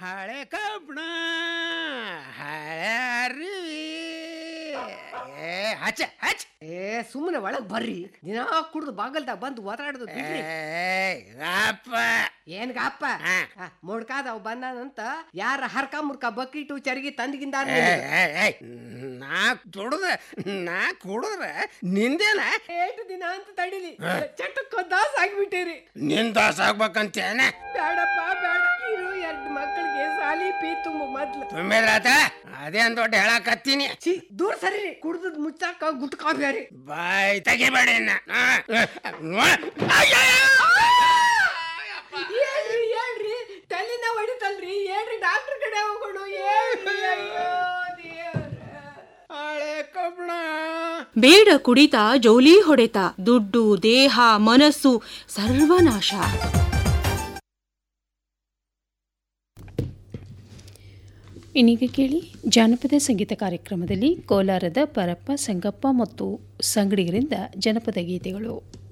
ಹಳೆ ಕಬ್ಬಣ ಹಳೆ ಅರಿವಿ ಏ ಹಚ್ಚ ಹಚ್ಚ ಏ ಸುಮ್ಮನೆ ಒಳಗ್ ಬರ್ರಿ ದಿನಾ ಕುಡ್ದು ಬಾಗಲ್ದಾಗ ಬಂದು ಒತ್ತಾಡೋದು ಬಿಡ್ರಿ ಅಪ್ಪ ಏನ್ಗಪ್ಪ ಹಾ. ಮುಡ್ಕಾದ ಅವ್ ಬಂದಾನಂತ ಯಾರ ಹರ್ಕ ಮುರ್ಕ ಬಕೀಟು ಚರ್ಗಿ ತಂದ್ಗಿಂದ ನಾ ದುಡ್ದ ನಾ ಕುಡಿದ್ರ ನಿಂದೇನ ಏಟು ದಿನ ಅಂತ ತಡಿಲಿ ಚಟಕ್ಕ ದಾಸ್ ಆಗ್ಬಿಟ್ಟಿರಿ ನಿನ್ ದಾಸ ಆಗ್ಬೇಕಂತೇನೆ ಬೇಡಪ್ಪ ಬೇಡ ಇರು ಎರಡು ಮಕ್ಕಳಿಗೆ ಸಾಲಿ ಪೀ ತುಂಬ ಮೊದ್ಲು ತುಂಬಿದ್ರಾತ ಅದೇನ್ ದೊಡ್ಡ ಹೇಳಕತ್ತೀನಿ ಛೀ ದೂರ ಸರಿ ಕುಡ್ದದ್ ಮುಚ್ಚಾಕ ಗುಟ್ಕಾ ಬೇರೆ ಬಾಯ್ ತೆಗಿಬೇಡಿ ಇನ್ನ. ಆ, ಆ, ಅಯ್ಯೋ! ಹೇಳ್ರಿ ಹೇಳ್ರಿ ತಲೆನ ಹೊಡಿತಲ್ರಿ ಹೇಳ್ರಿ ಡಾಕ್ಟರ್ ಕಡೆ ಹೋಗೋಣ ಹೇಳ್ರಿ ಅಯ್ಯೋ ದೇವ್ರೇ. ಹಳೆ ಕಬ್ಬಣ ಬೇಡ ಕುಡಿತ ಜೋಲಿ ಹೊಡೆತ ದುಡ್ಡು ದೇಹ ಮನಸ್ಸು ಸರ್ವನಾಶ ಇನ್ನೀಗ ಕೇಳಿ ಜಾನಪದ ಸಂಗೀತ ಕಾರ್ಯಕ್ರಮದಲ್ಲಿ ಕೋಲಾರದ ಪರಪ್ಪ ಸಂಗಪ್ಪ ಮತ್ತು ಸಂಗಡಿಗರಿಂದ ಜನಪದ ಗೀತೆಗಳು